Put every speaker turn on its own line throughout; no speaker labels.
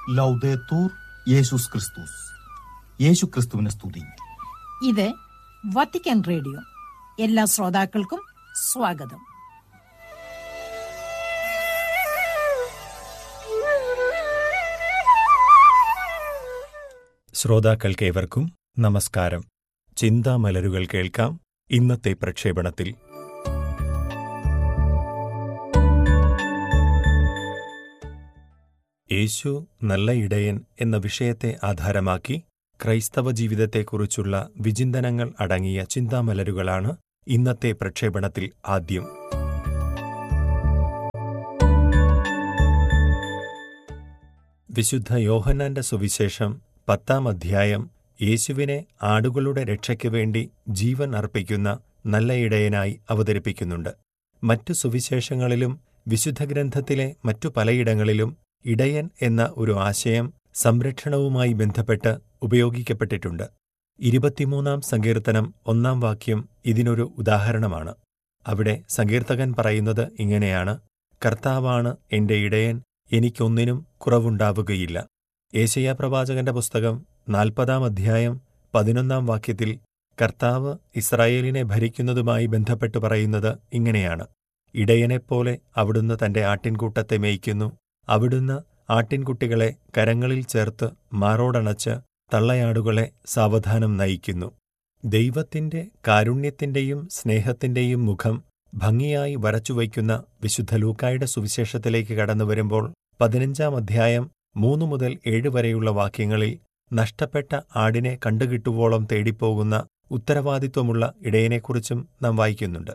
ലൗദേത്തൂർ യേശുസ് ക്രിസ്തുസ് യേശു ക്രിസ്തുവിനെ സ്തുതി
ഇത് വത്തിക്കാൻ റേഡിയോ എല്ലാ ശ്രോതാക്കൾക്കും സ്വാഗതം
ശ്രോതാക്കൾക്കേവർക്കും നമസ്കാരം ചിന്താമലരുകൾ കേൾക്കാം ഇന്നത്തെ പ്രക്ഷേപണത്തിൽ യേശു നല്ല ഇടയൻ എന്ന വിഷയത്തെ ആധാരമാക്കി ക്രൈസ്തവ ജീവിതത്തെക്കുറിച്ചുള്ള വിചിന്തനങ്ങൾ അടങ്ങിയ ചിന്താമലരുകളാണ് ഇന്നത്തെ പ്രക്ഷേപണത്തിൽ ആദ്യം വിശുദ്ധ യോഹന്നാന്റെ സുവിശേഷം പത്താം അധ്യായം യേശുവിനെ ആടുകളുടെ രക്ഷയ്ക്കു വേണ്ടി ജീവൻ അർപ്പിക്കുന്ന നല്ല ഇടയനായി അവതരിപ്പിക്കുന്നുണ്ട് മറ്റു സുവിശേഷങ്ങളിലും വിശുദ്ധ ഗ്രന്ഥത്തിലെ മറ്റു പലയിടങ്ങളിലും ഇടയൻ എന്ന ഒരു ആശയം സംരക്ഷണവുമായി ബന്ധപ്പെട്ട് ഉപയോഗിക്കപ്പെട്ടിട്ടുണ്ട് ഇരുപത്തിമൂന്നാം സങ്കീർത്തനം ഒന്നാം വാക്യം ഇതിനൊരു ഉദാഹരണമാണ് അവിടെ സങ്കീർത്തകൻ പറയുന്നത് ഇങ്ങനെയാണ് കർത്താവാണ് എന്റെ ഇടയൻ എനിക്കൊന്നിനും കുറവുണ്ടാവുകയില്ല ഏശയ്യ പ്രവാചകന്റെ പുസ്തകം നാൽപ്പതാം അധ്യായം പതിനൊന്നാം വാക്യത്തിൽ കർത്താവ് ഇസ്രായേലിനെ ഭരിക്കുന്നതുമായി ബന്ധപ്പെട്ട് പറയുന്നത് ഇങ്ങനെയാണ് ഇടയനെപ്പോലെ അവിടുന്ന് തന്റെ ആട്ടിൻകൂട്ടത്തെ മേയ്ക്കുന്നു അവിടുന്ന് ആട്ടിൻകുട്ടികളെ കരങ്ങളിൽ ചേർത്ത് മാറോടണച്ച് തള്ളയാടുകളെ സാവധാനം നയിക്കുന്നു ദൈവത്തിന്റെ കാരുണ്യത്തിന്റെയും സ്നേഹത്തിന്റെയും മുഖം ഭംഗിയായി വരച്ചുവയ്ക്കുന്ന വിശുദ്ധ ലൂക്കായുടെ സുവിശേഷത്തിലേക്ക് കടന്നുവരുമ്പോൾ പതിനഞ്ചാം അധ്യായം മൂന്നു മുതൽ ഏഴ് വരെയുള്ള വാക്യങ്ങളിൽ നഷ്ടപ്പെട്ട ആടിനെ കണ്ടുകിട്ടുവോളം തേടിപ്പോകുന്ന ഉത്തരവാദിത്വമുള്ള ഇടയനെക്കുറിച്ചും നാം വായിക്കുന്നുണ്ട്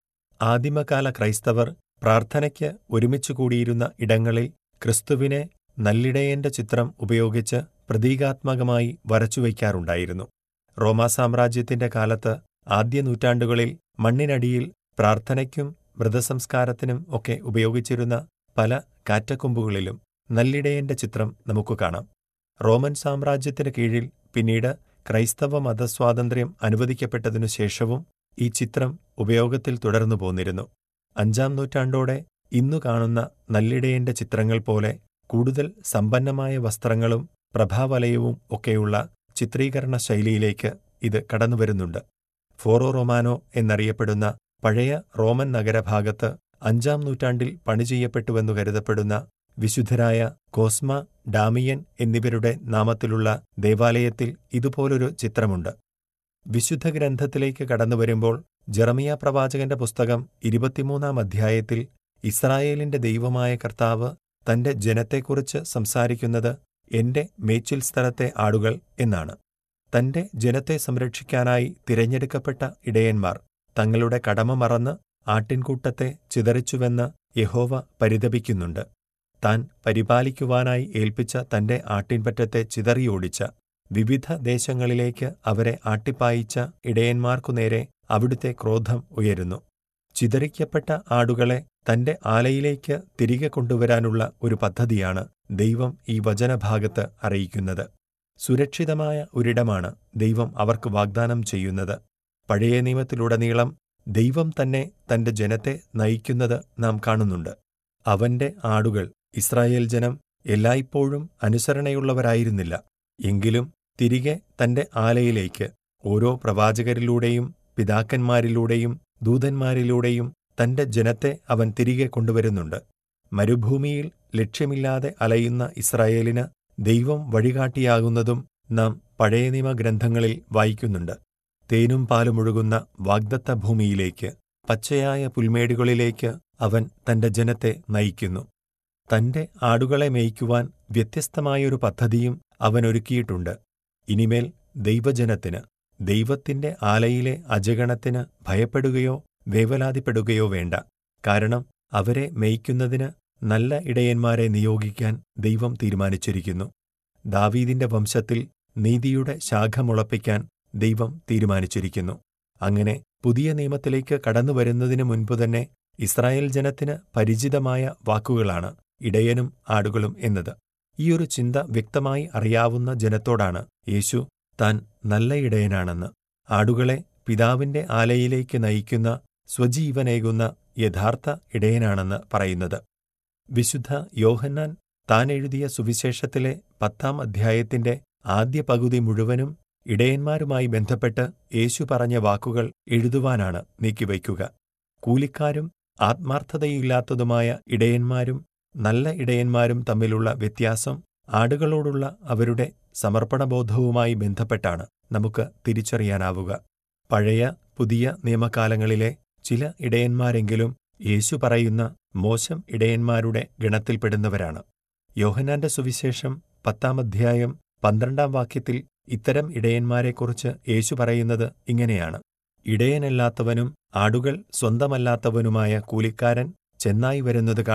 ആദിമകാല ക്രൈസ്തവർ പ്രാർത്ഥനയ്ക്ക് ഒരുമിച്ചു കൂടിയിരുന്ന ഇടങ്ങളിൽ ക്രിസ്തുവിനെ നല്ലിടയന്റെ ചിത്രം ഉപയോഗിച്ച് പ്രതീകാത്മകമായി വരച്ചുവയ്ക്കാറുണ്ടായിരുന്നു റോമാ സാമ്രാജ്യത്തിന്റെ കാലത്ത് ആദ്യ നൂറ്റാണ്ടുകളിൽ മണ്ണിനടിയിൽ പ്രാർത്ഥനയ്ക്കും മൃതസംസ്കാരത്തിനും ഒക്കെ ഉപയോഗിച്ചിരുന്ന പല കാറ്റക്കൊമ്പുകളിലും നല്ലിടയന്റെ ചിത്രം നമുക്ക് കാണാം റോമൻ സാമ്രാജ്യത്തിന് കീഴിൽ പിന്നീട് ക്രൈസ്തവ മതസ്വാതന്ത്ര്യം അനുവദിക്കപ്പെട്ടതിനു ശേഷവും ഈ ചിത്രം ഉപയോഗത്തിൽ തുടർന്നു പോന്നിരുന്നു അഞ്ചാം നൂറ്റാണ്ടോടെ ഇന്നു കാണുന്ന നല്ലിടയന്റെ ചിത്രങ്ങൾ പോലെ കൂടുതൽ സമ്പന്നമായ വസ്ത്രങ്ങളും പ്രഭാവലയവും ഒക്കെയുള്ള ചിത്രീകരണ ശൈലിയിലേക്ക് ഇത് കടന്നുവരുന്നുണ്ട് ഫോറോ റൊമാനോ എന്നറിയപ്പെടുന്ന പഴയ റോമൻ നഗരഭാഗത്ത് അഞ്ചാം നൂറ്റാണ്ടിൽ പണി ചെയ്യപ്പെട്ടുവെന്നു കരുതപ്പെടുന്ന വിശുദ്ധരായ കോസ്മ ഡാമിയൻ എന്നിവരുടെ നാമത്തിലുള്ള ദേവാലയത്തിൽ ഇതുപോലൊരു ചിത്രമുണ്ട് വിശുദ്ധ ഗ്രന്ഥത്തിലേക്ക് കടന്നുവരുമ്പോൾ ജെറമിയ പ്രവാചകന്റെ പുസ്തകം ഇരുപത്തിമൂന്നാം അധ്യായത്തിൽ ഇസ്രായേലിന്റെ ദൈവമായ കർത്താവ് തന്റെ ജനത്തെക്കുറിച്ച് സംസാരിക്കുന്നത് എന്റെ മേച്ചിൽ സ്ഥലത്തെ ആടുകൾ എന്നാണ് തന്റെ ജനത്തെ സംരക്ഷിക്കാനായി തിരഞ്ഞെടുക്കപ്പെട്ട ഇടയന്മാർ തങ്ങളുടെ കടമ മറന്ന് ആട്ടിൻകൂട്ടത്തെ ചിതറിച്ചുവെന്ന് യഹോവ പരിതപിക്കുന്നുണ്ട് താൻ പരിപാലിക്കുവാനായി ഏൽപ്പിച്ച തന്റെ ആട്ടിൻപറ്റത്തെ ചിതറിയോടിച്ച വിവിധ ദേശങ്ങളിലേക്ക് അവരെ ആട്ടിപ്പായിച്ച ഇടയന്മാർക്കു നേരെ അവിടുത്തെ ക്രോധം ഉയരുന്നു ചിതറിക്കപ്പെട്ട ആടുകളെ തന്റെ ആലയിലേക്ക് തിരികെ കൊണ്ടുവരാനുള്ള ഒരു പദ്ധതിയാണ് ദൈവം ഈ വചനഭാഗത്ത് അറിയിക്കുന്നത് സുരക്ഷിതമായ ഒരിടമാണ് ദൈവം അവർക്ക് വാഗ്ദാനം ചെയ്യുന്നത് പഴയ നിയമത്തിലുടനീളം ദൈവം തന്നെ തന്റെ ജനത്തെ നയിക്കുന്നത് നാം കാണുന്നുണ്ട് അവന്റെ ആടുകൾ ഇസ്രായേൽ ജനം എല്ലായ്പ്പോഴും അനുസരണയുള്ളവരായിരുന്നില്ല എങ്കിലും തിരികെ തന്റെ ആലയിലേക്ക് ഓരോ പ്രവാചകരിലൂടെയും പിതാക്കന്മാരിലൂടെയും ദൂതന്മാരിലൂടെയും തന്റെ ജനത്തെ അവൻ തിരികെ കൊണ്ടുവരുന്നുണ്ട് മരുഭൂമിയിൽ ലക്ഷ്യമില്ലാതെ അലയുന്ന ഇസ്രായേലിന് ദൈവം വഴികാട്ടിയാകുന്നതും നാം പഴയ നിയമ ഗ്രന്ഥങ്ങളിൽ വായിക്കുന്നുണ്ട് തേനും പാലുമൊഴുകുന്ന വാഗ്ദത്ത ഭൂമിയിലേക്ക് പച്ചയായ പുൽമേടുകളിലേക്ക് അവൻ തന്റെ ജനത്തെ നയിക്കുന്നു തന്റെ ആടുകളെ മേയ്ക്കുവാൻ വ്യത്യസ്തമായൊരു പദ്ധതിയും അവൻ ഒരുക്കിയിട്ടുണ്ട് ഇനിമേൽ ദൈവജനത്തിന് ദൈവത്തിന്റെ ആലയിലെ അജഗണത്തിന് ഭയപ്പെടുകയോ വേവലാതിപ്പെടുകയോ വേണ്ട കാരണം അവരെ മേയ്ക്കുന്നതിന് നല്ല ഇടയന്മാരെ നിയോഗിക്കാൻ ദൈവം തീരുമാനിച്ചിരിക്കുന്നു ദാവീദിന്റെ വംശത്തിൽ നീതിയുടെ ശാഖ മുളപ്പിക്കാൻ ദൈവം തീരുമാനിച്ചിരിക്കുന്നു അങ്ങനെ പുതിയ നിയമത്തിലേക്ക് കടന്നുവരുന്നതിനു മുൻപ് തന്നെ ഇസ്രായേൽ ജനത്തിന് പരിചിതമായ വാക്കുകളാണ് ഇടയനും ആടുകളും എന്നത് ഈയൊരു ചിന്ത വ്യക്തമായി അറിയാവുന്ന ജനത്തോടാണ് യേശു താൻ നല്ല ഇടയനാണെന്ന് ആടുകളെ പിതാവിന്റെ ആലയിലേക്ക് നയിക്കുന്ന സ്വജീവനേകുന്ന യഥാർത്ഥ ഇടയനാണെന്ന് പറയുന്നത് വിശുദ്ധ യോഹന്നാൻ താൻ എഴുതിയ സുവിശേഷത്തിലെ പത്താം അധ്യായത്തിന്റെ ആദ്യ പകുതി മുഴുവനും ഇടയന്മാരുമായി ബന്ധപ്പെട്ട് യേശു പറഞ്ഞ വാക്കുകൾ എഴുതുവാനാണ് നീക്കിവയ്ക്കുക കൂലിക്കാരും ആത്മാർത്ഥതയില്ലാത്തതുമായ ഇടയന്മാരും നല്ല ഇടയന്മാരും തമ്മിലുള്ള വ്യത്യാസം ആടുകളോടുള്ള അവരുടെ സമർപ്പണബോധവുമായി ബന്ധപ്പെട്ടാണ് നമുക്ക് തിരിച്ചറിയാനാവുക പഴയ പുതിയ നിയമകാലങ്ങളിലെ ചില ഇടയന്മാരെങ്കിലും യേശു പറയുന്ന മോശം ഇടയന്മാരുടെ ഗണത്തിൽപ്പെടുന്നവരാണ് യോഹനാന്റെ സുവിശേഷം പത്താം അധ്യായം പന്ത്രണ്ടാം വാക്യത്തിൽ ഇത്തരം ഇടയന്മാരെക്കുറിച്ച് യേശു പറയുന്നത് ഇങ്ങനെയാണ് ഇടയനല്ലാത്തവനും ആടുകൾ സ്വന്തമല്ലാത്തവനുമായ കൂലിക്കാരൻ ചെന്നായി വരുന്നത്